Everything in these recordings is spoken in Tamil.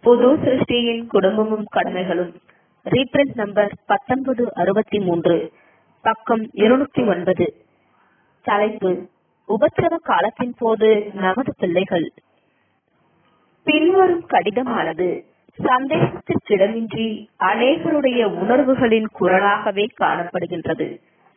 புது சிருஷ்டியின் குடும்பமும் கடமைகளும் ரீப்ரிண்ட் நம்பர் பத்தொன்பது அறுபத்தி மூன்று பக்கம் இருநூத்தி ஒன்பது தலைப்பு உபத்திரவ காலத்தின் போது நமது பிள்ளைகள் பின்வரும் கடிதமானது சந்தேகத்திற்கிடமின்றி அநேகருடைய உணர்வுகளின் குரலாகவே காணப்படுகின்றது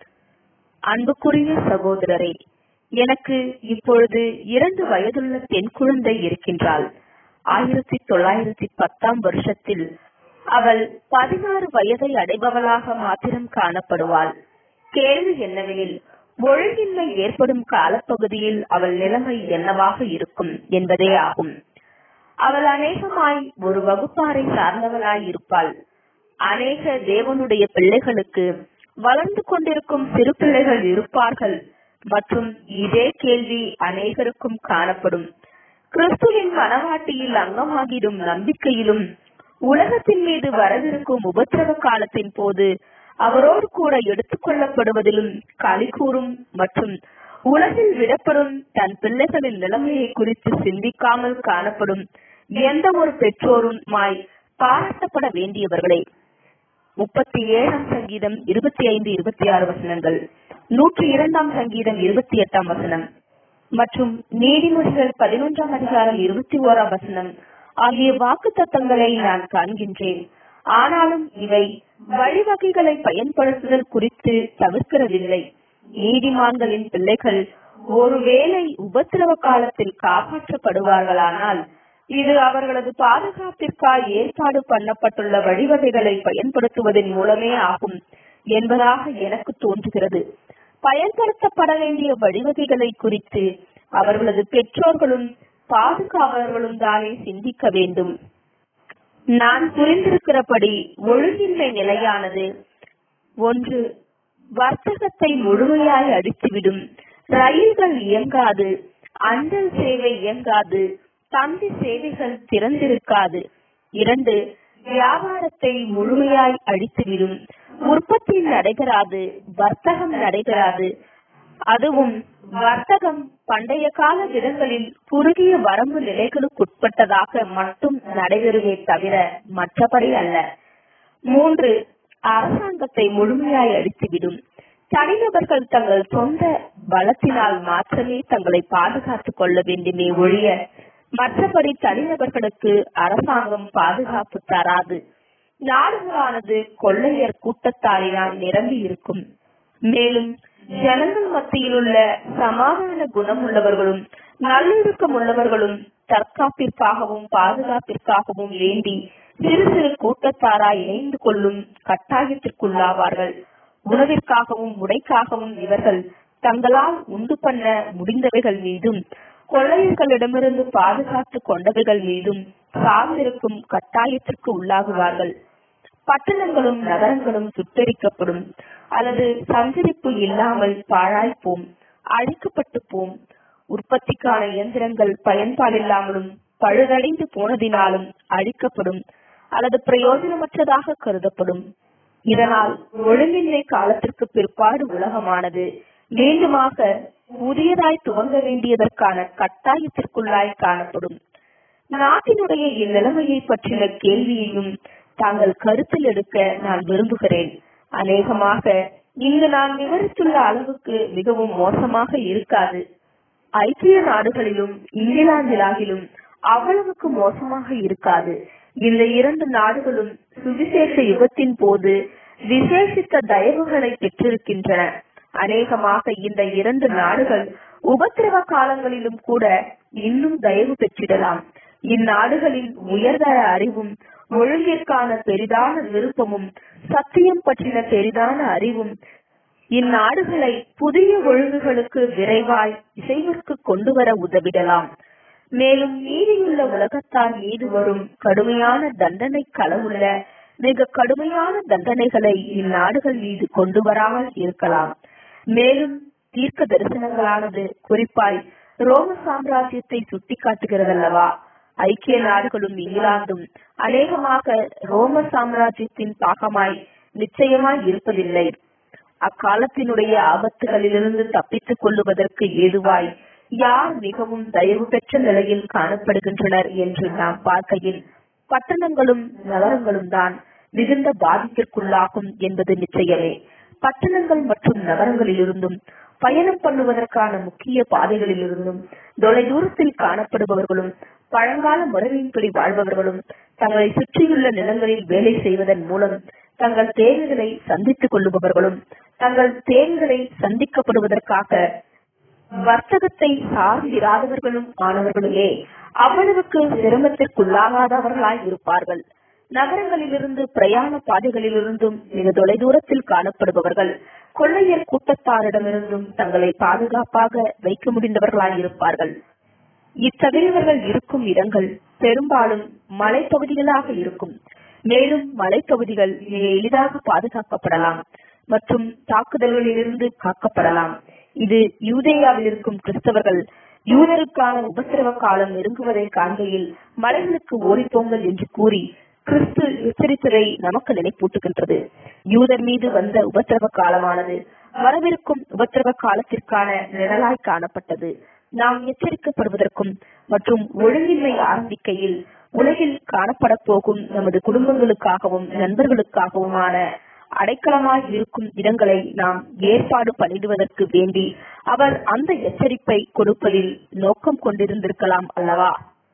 அன்புக்குரிய சகோதரரே எனக்கு இப்பொழுது இரண்டு வயதுள்ள பெண் குழந்தை இருக்கின்றாள் ஆயிரத்தி தொள்ளாயிரத்தி பத்தாம் வருஷத்தில் அவள் பதினாறு வயதை அடைபவளாக மாத்திரம் காணப்படுவாள் கேள்வி என்னவெனில் ஒழுங்கின்மை ஏற்படும் காலப்பகுதியில் அவள் நிலைமை என்னவாக இருக்கும் என்பதே ஆகும் அவள் அநேகமாய் ஒரு வகுப்பாரை சார்ந்தவளாய் இருப்பாள் அநேக தேவனுடைய பிள்ளைகளுக்கு வளர்ந்து கொண்டிருக்கும் சிறு பிள்ளைகள் இருப்பார்கள் மற்றும் இதே கேள்வி அநேகருக்கும் காணப்படும் கிறிஸ்துவின் மனவாட்டியில் அங்கமாகிடும் நம்பிக்கையிலும் உலகத்தின் மீது வரவிருக்கும் உபத்திரவ காலத்தின் போது அவரோடு கூட எடுத்துக் கொள்ளப்படுவதிலும் களி கூறும் மற்றும் உலகில் விடப்படும் தன் பிள்ளைகளின் நிலைமையை குறித்து சிந்திக்காமல் காணப்படும் எந்த ஒரு பெற்றோரும் மாய் பாராட்டப்பட வேண்டியவர்களே முப்பத்தி ஏழாம் சங்கீதம் இருபத்தி ஐந்து இருபத்தி ஆறு வசனங்கள் நூற்றி இரண்டாம் சங்கீதம் இருபத்தி எட்டாம் வசனம் மற்றும் நீதிமொழிகள் பதினொன்றாம் அதிகாரம் இருபத்தி ஓராம் வசனம் ஆகிய வாக்கு தத்தங்களை நான் காண்கின்றேன் ஆனாலும் இவை வழிவகைகளை பயன்படுத்துதல் குறித்து தவிர்க்கிறதில்லை நீதிமான்களின் பிள்ளைகள் ஒருவேளை உபத்திரவ காலத்தில் காப்பாற்றப்படுவார்களானால் இது அவர்களது பாதுகாப்பிற்காக ஏற்பாடு பண்ணப்பட்டுள்ள வழிவகைகளை பயன்படுத்துவதன் மூலமே ஆகும் என்பதாக எனக்கு தோன்றுகிறது பயன்படுத்தப்பட வேண்டிய வழிவகைகளை குறித்து அவர்களது பெற்றோர்களும் பாதுகாவலர்களும் தானே சிந்திக்க வேண்டும் நான் புரிந்திருக்கிறபடி ஒழுங்கின்மை நிலையானது ஒன்று வர்த்தகத்தை முழுமையாய் அடித்துவிடும் ரயில்கள் இயங்காது அஞ்சல் சேவை இயங்காது தந்தி சேவைகள் திறந்திருக்காது இரண்டு வியாபாரத்தை முழுமையாய் அழித்துவிடும் உற்பத்தி நடைபெறாது வர்த்தகம் நடைபெறாது அதுவும் வர்த்தகம் பண்டைய கால விதங்களில் குறுகிய வரம்பு நிலைகளுக்குட்பட்டதாக மட்டும் நடைபெறுமே தவிர மற்றபடி அல்ல மூன்று அரசாங்கத்தை முழுமையாய் அழித்துவிடும் தனிநபர்கள் தங்கள் சொந்த பலத்தினால் மாத்திரமே தங்களை பாதுகாத்துக் கொள்ள வேண்டுமே ஒழிய மற்றபடி தனிநபர்களுக்கு அரசாங்கம் பாதுகாப்பு தராது நாடுகளானது கொள்ளையர் கூட்டத்தாரினால் நிரம்பி இருக்கும் மேலும் ஜனங்கள் மத்தியில் உள்ள சமாதான குணம் உள்ளவர்களும் நல்லொழுக்கம் உள்ளவர்களும் தற்காப்பிற்காகவும் பாதுகாப்பிற்காகவும் வேண்டி சிறு சிறு கூட்டத்தாராய் இணைந்து கொள்ளும் கட்டாயத்திற்குள்ளாவார்கள் உணவிற்காகவும் உடைக்காகவும் இவர்கள் தங்களால் உண்டு பண்ண முடிந்தவைகள் மீதும் கொள்ளையர்களிடமிருந்து பாதுகாத்து கொண்டவைகள் மீதும் சார்ந்திருக்கும் கட்டாயத்திற்கு உள்ளாகுவார்கள் பட்டணங்களும் நகரங்களும் சுட்டரிக்கப்படும் அல்லது சஞ்சரிப்பு இல்லாமல் பாழாய்ப்போம் அழிக்கப்பட்டு போம் உற்பத்திக்கான இயந்திரங்கள் பயன்பாடில்லாமலும் பழுதடைந்து போனதினாலும் அழிக்கப்படும் அல்லது பிரயோஜனமற்றதாக கருதப்படும் இதனால் ஒழுங்கின்மை காலத்திற்கு பிற்பாடு உலகமானது மீண்டுமாக புதியதாய் துவங்க வேண்டியதற்கான கட்டாயத்திற்குள்ளாய் காணப்படும் நாட்டினுடைய இந்நிலைமையை பற்றின கேள்வியையும் தாங்கள் கருத்தில் எடுக்க நான் விரும்புகிறேன் அநேகமாக இங்கு நான் விவரித்துள்ள அளவுக்கு மிகவும் மோசமாக இருக்காது ஐக்கிய நாடுகளிலும் இங்கிலாந்திலாகிலும் அவ்வளவுக்கு மோசமாக இருக்காது இந்த இரண்டு நாடுகளும் சுவிசேஷ யுகத்தின் போது விசேஷித்த தயவுகளை பெற்றிருக்கின்றன அநேகமாக இந்த இரண்டு நாடுகள் உபத்திரவ காலங்களிலும் கூட இன்னும் தயவு பெற்றிடலாம் இந்நாடுகளில் உயர்தர அறிவும் ஒழுங்கிற்கான பெரிதான விருப்பமும் சத்தியம் பற்றின பெரிதான அறிவும் இந்நாடுகளை புதிய ஒழுங்குகளுக்கு விரைவாய் இசைவிற்கு கொண்டு வர உதவிடலாம் மேலும் நீதியுள்ள உலகத்தார் மீது வரும் கடுமையான தண்டனை களவுள்ள மிக கடுமையான தண்டனைகளை இந்நாடுகள் மீது கொண்டு வராமல் இருக்கலாம் மேலும் தீர்க்க தரிசனங்களானது குறிப்பாய் ரோம சாம்ராஜ்யத்தை சுட்டிக்காட்டுகிறதல்லவா ஐக்கிய நாடுகளும் இங்கிலாந்தும் அநேகமாக ரோம சாம்ராஜ்யத்தின் பாகமாய் நிச்சயமாய் இருப்பதில்லை அக்காலத்தினுடைய ஆபத்துகளிலிருந்து தப்பித்துக் கொள்ளுவதற்கு ஏதுவாய் யார் மிகவும் தயவு பெற்ற நிலையில் காணப்படுகின்றனர் என்று நாம் பார்க்கையில் பட்டணங்களும் நகரங்களும் தான் மிகுந்த பாதிப்பிற்குள்ளாகும் என்பது நிச்சயமே பட்டணங்கள் மற்றும் நகரங்களிலிருந்தும் பயணம் பண்ணுவதற்கான முக்கிய பாதைகளிலிருந்தும் தொலைதூரத்தில் காணப்படுபவர்களும் பழங்கால முறையின்படி வாழ்பவர்களும் தங்களை சுற்றியுள்ள நிலங்களில் வேலை செய்வதன் மூலம் தங்கள் தேவைகளை சந்தித்துக் கொள்ளுபவர்களும் தங்கள் தேவைகளை சந்திக்கப்படுவதற்காக வர்த்தகத்தை சார்ந்திராதவர்களும் ஆனவர்களுமே அவ்வளவுக்கு சிரமத்திற்குள்ளாகாதவர்களாய் இருப்பார்கள் நகரங்களிலிருந்து பிரயாண பாதைகளிலிருந்தும் மிக தொலைதூரத்தில் காணப்படுபவர்கள் கொள்ளையர் கூட்டத்தாரிடமிருந்தும் தங்களை பாதுகாப்பாக வைக்க முடிந்தவர்களாய் இருப்பார்கள் இத்தகையவர்கள் இருக்கும் இடங்கள் பெரும்பாலும் மலைப்பகுதிகளாக இருக்கும் மேலும் மலைப்பகுதிகள் மிக எளிதாக பாதுகாக்கப்படலாம் மற்றும் தாக்குதல்களிலிருந்து காக்கப்படலாம் இது யூதேயாவில் இருக்கும் கிறிஸ்தவர்கள் யூதருக்கான உபத்திரவ காலம் நெருங்குவதை காண்கையில் மலைகளுக்கு ஓடிப்போங்கள் என்று கூறி கிறிஸ்து எச்சரித்ததை நமக்கு நினைப்பூட்டுகின்றது யூதர் மீது வந்த உபத்திரவ காலமானது வரவிருக்கும் உபத்திரவ காலத்திற்கான நிழலாய் காணப்பட்டது நாம் எச்சரிக்கப்படுவதற்கும் மற்றும் ஒழுங்கின்மை ஆரம்பிக்கையில் உலகில் காணப்பட போகும் நமது குடும்பங்களுக்காகவும் நண்பர்களுக்காகவுமான அடைக்கலமாய் இருக்கும் இடங்களை நாம் ஏற்பாடு பண்ணிடுவதற்கு வேண்டி அவர் அந்த எச்சரிப்பை கொடுப்பதில் நோக்கம் கொண்டிருந்திருக்கலாம் அல்லவா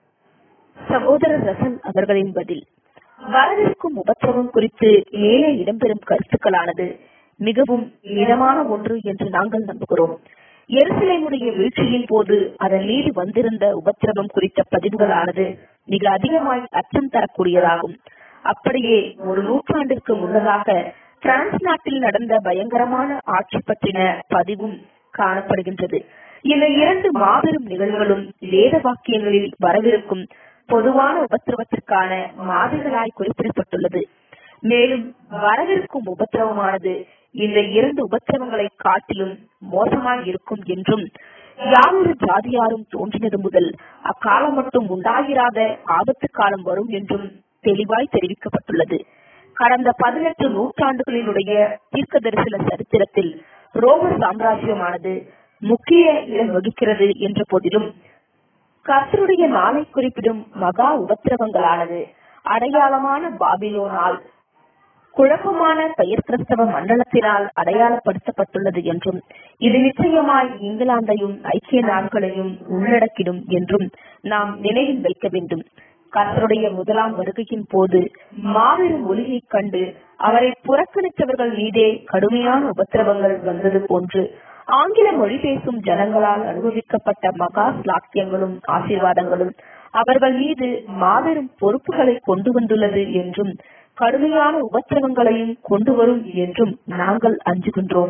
சகோதரர் ரசன் அவர்களின் பதில் வரவிருக்கும் உபத்திரவம் குறித்து மேலே இடம்பெறும் கருத்துக்களானது மிகவும் மிதமான ஒன்று என்று நாங்கள் நம்புகிறோம் எருசலேமுடைய வீழ்ச்சியின் போது அதன் மீது வந்திருந்த உபத்திரவம் குறித்த பதிவுகளானது மிக அதிகமாய் அச்சம் தரக்கூடியதாகும் அப்படியே ஒரு நூற்றாண்டிற்கு முன்னதாக பிரான்ஸ் நாட்டில் நடந்த பயங்கரமான ஆட்சி பற்றின பதிவும் காணப்படுகின்றது இந்த இரண்டு மாபெரும் நிகழ்வுகளும் வேத வாக்கியங்களில் வரவிருக்கும் பொதுவான உபத்திரவத்திற்கான மாதிரிகளாய் குறிப்பிடப்பட்டுள்ளது மேலும் வரவிருக்கும் உபத்திரவமானது இந்த இரண்டு உபத்திரவங்களை காட்டிலும் மோசமாய் இருக்கும் என்றும் யாரொரு ஜாதியாரும் தோன்றினது முதல் அக்காலம் மட்டும் உண்டாகிராத ஆபத்து காலம் வரும் என்றும் தெளிவாய் தெரிவிக்கப்பட்டுள்ளது கடந்த பதினெட்டு நூற்றாண்டுகளினுடைய தீர்க்க தரிசன சரித்திரத்தில் ரோம சாம்ராஜ்யமானது முக்கிய இடம் வகிக்கிறது என்ற போதிலும் கர்த்தருடைய நாளை குறிப்பிடும் மகா உபத்திரவங்களானது அடையாளமான பாபிலோனால் குழப்பமான பெயர் கிறிஸ்தவ மண்டலத்தினால் அடையாளப்படுத்தப்பட்டுள்ளது என்றும் இது நிச்சயமாய் இங்கிலாந்தையும் ஐக்கிய நாடுகளையும் உள்ளடக்கிடும் என்றும் நாம் நினைவில் வைக்க வேண்டும் கர்த்தருடைய முதலாம் வருகையின் போது மாபெரும் ஒளியை கண்டு அவரை புறக்கணித்தவர்கள் மீதே கடுமையான உபத்திரவங்கள் வந்தது போன்று ஆங்கில மொழி பேசும் ஜனங்களால் அனுபவிக்கப்பட்ட மகா ஸ்லாக்கியங்களும் ஆசீர்வாதங்களும் அவர்கள் மீது மாபெரும் பொறுப்புகளை கொண்டு வந்துள்ளது என்றும் கடுமையான உபத்திரவங்களையும் கொண்டு வரும் என்றும் நாங்கள் அஞ்சுகின்றோம்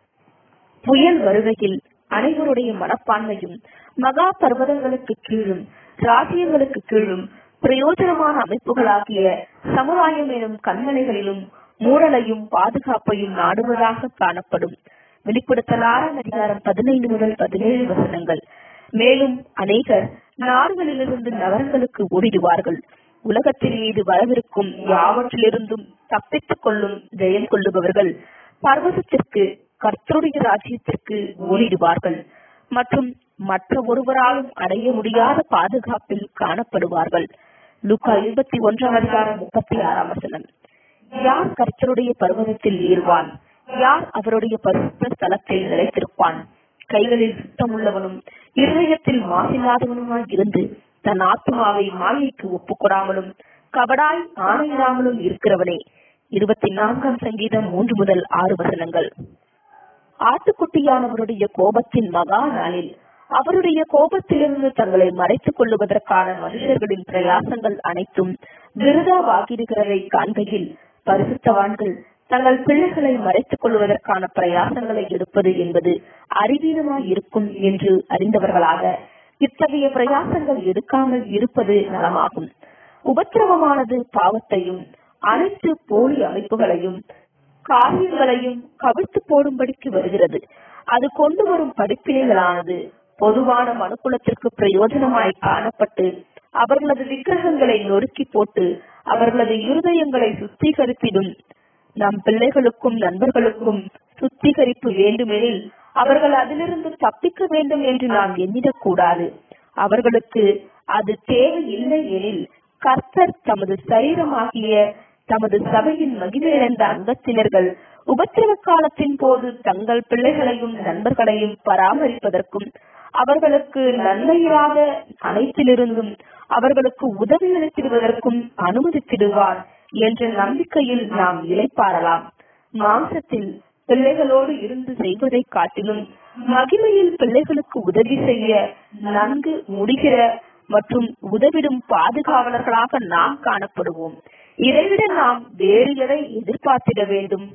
புயல் வருகையில் அனைவருடைய மனப்பான்மையும் மகா பர்வதங்களுக்கு கீழும் ராஜ்யங்களுக்கு கீழும் பிரயோஜனமான அமைப்புகளாகிய சமுதாயம் எனும் கண்மனைகளிலும் மூடலையும் பாதுகாப்பையும் நாடுவதாக காணப்படும் வெளிப்படுத்தலான அதிகாரம் பதினைந்து முதல் பதினேழு வசனங்கள் மேலும் அநேகர் நாடுகளிலிருந்து நகரங்களுக்கு ஓடிடுவார்கள் உலகத்தின் மீது வரவிருக்கும் யாவற்றிலிருந்தும் தப்பித்துக் கொள்ளும் ஜெயம் கொள்ளுபவர்கள் பர்வதத்திற்கு கர்த்தருடைய ராஜ்யத்திற்கு ஓடிடுவார்கள் மற்றும் மற்ற ஒருவராலும் அடைய முடியாத பாதுகாப்பில் காணப்படுவார்கள் லுக்கா இருபத்தி ஒன்றாம் அதிகாரம் முப்பத்தி ஆறாம் வசனம் யார் கர்த்தருடைய பர்வதத்தில் ஏறுவான் யார் அவருடைய பரிசுத்த ஸ்தலத்தில் நிலைத்திருப்பான் கைகளில் சுத்தமுள்ளவனும் இருதயத்தில் மாசில்லாதவனுமாய் இருந்து தன் ஆத்மாவை மாயைக்கு ஒப்புக்கொடாமலும் கபடாய் ஆணையிடாமலும் இருக்கிறவனே இருபத்தி நான்காம் சங்கீதம் மூன்று முதல் ஆறு வசனங்கள் ஆட்டுக்குட்டியானவருடைய கோபத்தின் மகா நாளில் அவருடைய கோபத்திலிருந்து தங்களை மறைத்துக் கொள்ளுவதற்கான மனுஷர்களின் பிரயாசங்கள் அனைத்தும் விருதாவாகிடுகிறதை காண்கையில் பரிசுத்தவான்கள் தங்கள் பிள்ளைகளை மறைத்துக் கொள்வதற்கான பிரயாசங்களை எடுப்பது என்பது அறிவீனமாய் இருக்கும் என்று அறிந்தவர்களாக இத்தகைய பிரயாசங்கள் எடுக்காமல் இருப்பது நலமாகும் உபத்திரவமானது பாவத்தையும் அனைத்து போலி அமைப்புகளையும் காரியங்களையும் கவிழ்த்து போடும்படிக்கு வருகிறது அது கொண்டு வரும் படிப்பினைகளானது பொதுவான மனுக்குலத்திற்கு பிரயோஜனமாய் காணப்பட்டு அவர்களது விக்கிரகங்களை நொறுக்கி போட்டு அவர்களது இருதயங்களை சுத்திகரிப்பிடும் நம் பிள்ளைகளுக்கும் நண்பர்களுக்கும் சுத்திகரிப்பு வேண்டுமெனில் அவர்கள் அதிலிருந்து தப்பிக்க வேண்டும் என்று நாம் எண்ணிடக்கூடாது அவர்களுக்கு அது தேவை இல்லை எனில் கர்த்தர் தமது சரீரமாகிய தமது சபையின் மகிமையடைந்த அங்கத்தினர்கள் உபத்திரவ காலத்தின் போது தங்கள் பிள்ளைகளையும் நண்பர்களையும் பராமரிப்பதற்கும் அவர்களுக்கு நன்மையில்லாத அனைத்திலிருந்தும் அவர்களுக்கு உதவி அளித்திடுவதற்கும் அனுமதித்திடுவார் என்ற நம்பிக்கையில் நாம் இளைப்பாறலாம் மாம்சத்தில் பிள்ளைகளோடு இருந்து செய்வதை காட்டிலும் மகிமையில் பிள்ளைகளுக்கு உதவி செய்ய நன்கு முடிகிற மற்றும் உதவிடும் பாதுகாவலர்களாக நாம் காணப்படுவோம் இதைவிட நாம் வேறு எதை எதிர்பார்த்திட வேண்டும்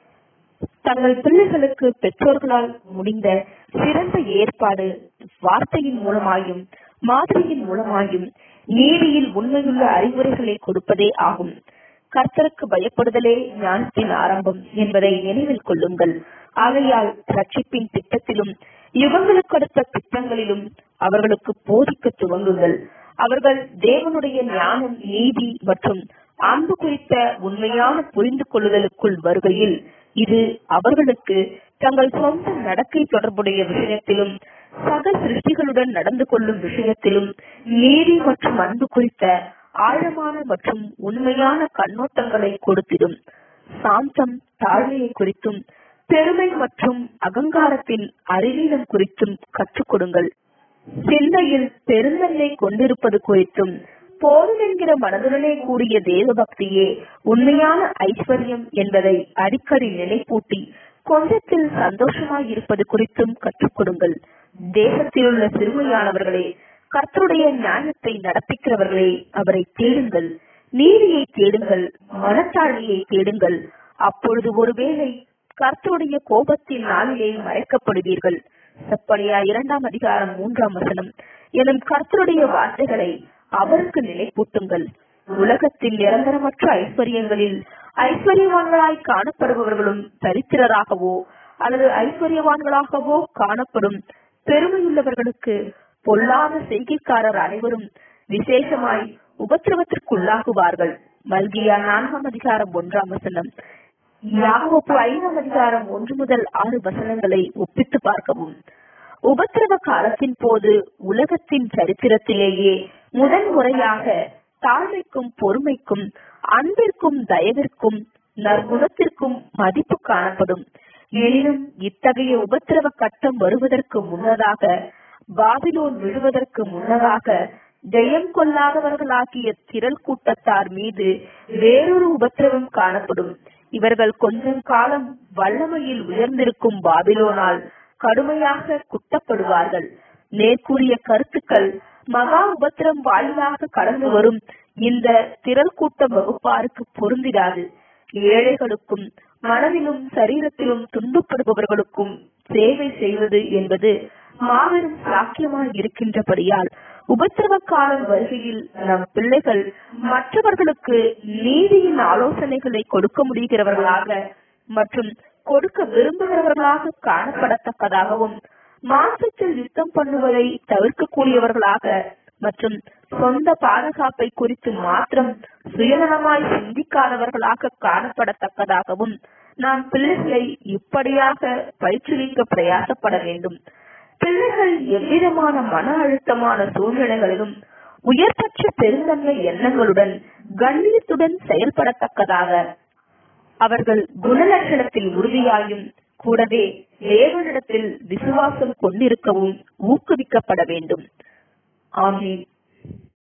தங்கள் பிள்ளைகளுக்கு பெற்றோர்களால் முடிந்த சிறந்த ஏற்பாடு வார்த்தையின் மூலமாயும் மாதிரியின் மூலமாயும் நீதியில் உண்மையுள்ள அறிவுரைகளை கொடுப்பதே ஆகும் கர்த்தருக்கு பயப்படுதலே ஞானத்தின் ஆரம்பம் என்பதை நினைவில் கொள்ளுங்கள் ஆகையால் ரட்சிப்பின் திட்டத்திலும் யுகங்களுக்கு அடுத்த திட்டங்களிலும் அவர்களுக்கு போதிக்க துவங்குங்கள் அவர்கள் தேவனுடைய ஞானம் நீதி மற்றும் அன்பு குறித்த உண்மையான புரிந்து கொள்ளுதலுக்குள் வருகையில் இது அவர்களுக்கு தங்கள் சொந்த நடக்கை தொடர்புடைய விஷயத்திலும் சக சிருஷ்டிகளுடன் நடந்து கொள்ளும் விஷயத்திலும் நீதி மற்றும் அன்பு குறித்த ஆழமான மற்றும் உண்மையான கண்ணோட்டங்களை கொடுத்திடும் சாந்தம் தாழ்மையை குறித்தும் பெருமை மற்றும் அகங்காரத்தின் அறிவீனம் குறித்தும் கற்றுக் கொடுங்கள் சிந்தையில் பெருந்தன்மை கொண்டிருப்பது குறித்தும் போதும் என்கிற மனதுடனே கூடிய தேவபக்தியே உண்மையான ஐஸ்வர்யம் என்பதை அடிக்கடி நினைப்பூட்டி கொஞ்சத்தில் சந்தோஷமாய் இருப்பது குறித்தும் கற்றுக் கொடுங்கள் தேசத்தில் உள்ள சிறுமையானவர்களே கர்த்தருடைய ஞானத்தை நடப்பிக்கிறவர்களே அவரை தேடுங்கள் நீதியை தேடுங்கள் மனத்தாழ்மையை தேடுங்கள் அப்பொழுது ஒருவேளை கர்த்தருடைய கோபத்தின் நாளிலே மறைக்கப்படுவீர்கள் சப்படியா இரண்டாம் அதிகாரம் மூன்றாம் வசனம் எனும் கர்த்தருடைய வார்த்தைகளை அவருக்கு நினைப்பூட்டுங்கள் உலகத்தில் நிரந்தரமற்ற ஐஸ்வர்யங்களில் ஐஸ்வர்யவான்களாய் காணப்படுபவர்களும் தரித்திரராகவோ அல்லது ஐஸ்வர்யவான்களாகவோ காணப்படும் பெருமையுள்ளவர்களுக்கு பொல்லாத செய்கைக்காரர் அனைவரும் விசேஷமாய் உபத்திரவத்திற்குள்ளாகுவார்கள் மல்கியா நான்காம் அதிகாரம் ஒன்றாம் வசனம் யாகோப்பு ஐந்தாம் அதிகாரம் ஒன்று முதல் ஆறு வசனங்களை ஒப்பித்து பார்க்கவும் உபத்திரவ காலத்தின் போது உலகத்தின் சரித்திரத்திலேயே முதன் முறையாக தாழ்மைக்கும் பொறுமைக்கும் அன்பிற்கும் தயவிற்கும் நற்குணத்திற்கும் மதிப்பு காணப்படும் எனினும் இத்தகைய உபத்திரவ கட்டம் வருவதற்கு முன்னதாக பாபிலோன் விழுவதற்கு முன்னதாக ஜெயம் கொள்ளாதவர்களாகிய திரள் கூட்டத்தார் மீது வேறொரு உபத்திரவம் காணப்படும் இவர்கள் கொஞ்சம் காலம் வல்லமையில் உயர்ந்திருக்கும் பாபிலோனால் கடுமையாக குட்டப்படுவார்கள் மேற்கூறிய கருத்துக்கள் மகா உபத்திரம் வாயிலாக கடந்து வரும் இந்த திரள் கூட்ட வகுப்பாருக்கு பொருந்திடாது ஏழைகளுக்கும் மனதிலும் சரீரத்திலும் துன்பப்படுபவர்களுக்கும் சேவை செய்வது என்பது மாபெரும் சாக்கியமாய் இருக்கின்றபடியால் உபத்திரவ காலம் வருகையில் நம் பிள்ளைகள் மற்றவர்களுக்கு நீதியின் ஆலோசனைகளை கொடுக்க முடிகிறவர்களாக மற்றும் கொடுக்க விரும்புகிறவர்களாக காணப்படத்தக்கதாகவும் மாசத்தில் யுத்தம் பண்ணுவதை தவிர்க்கக்கூடியவர்களாக மற்றும் சொந்த பாதுகாப்பை குறித்து மாத்திரம் சுயநலமாய் சிந்திக்காதவர்களாக காணப்படத்தக்கதாகவும் நாம் பிள்ளைகளை இப்படியாக பயிற்றுவிக்க பிரயாசப்பட வேண்டும் பிள்ளைகள் எவ்விதமான மன அழுத்தமான சூழ்நிலைகளிலும் உயர்பட்ச பெருந்தன்மை எண்ணங்களுடன் கண்ணியத்துடன் செயல்படத்தக்கதாக அவர்கள் குணலட்சணத்தில் உறுதியாயும் கூடவே தேவனிடத்தில் விசுவாசம் கொண்டிருக்கவும் ஊக்குவிக்கப்பட வேண்டும் ஆமீன்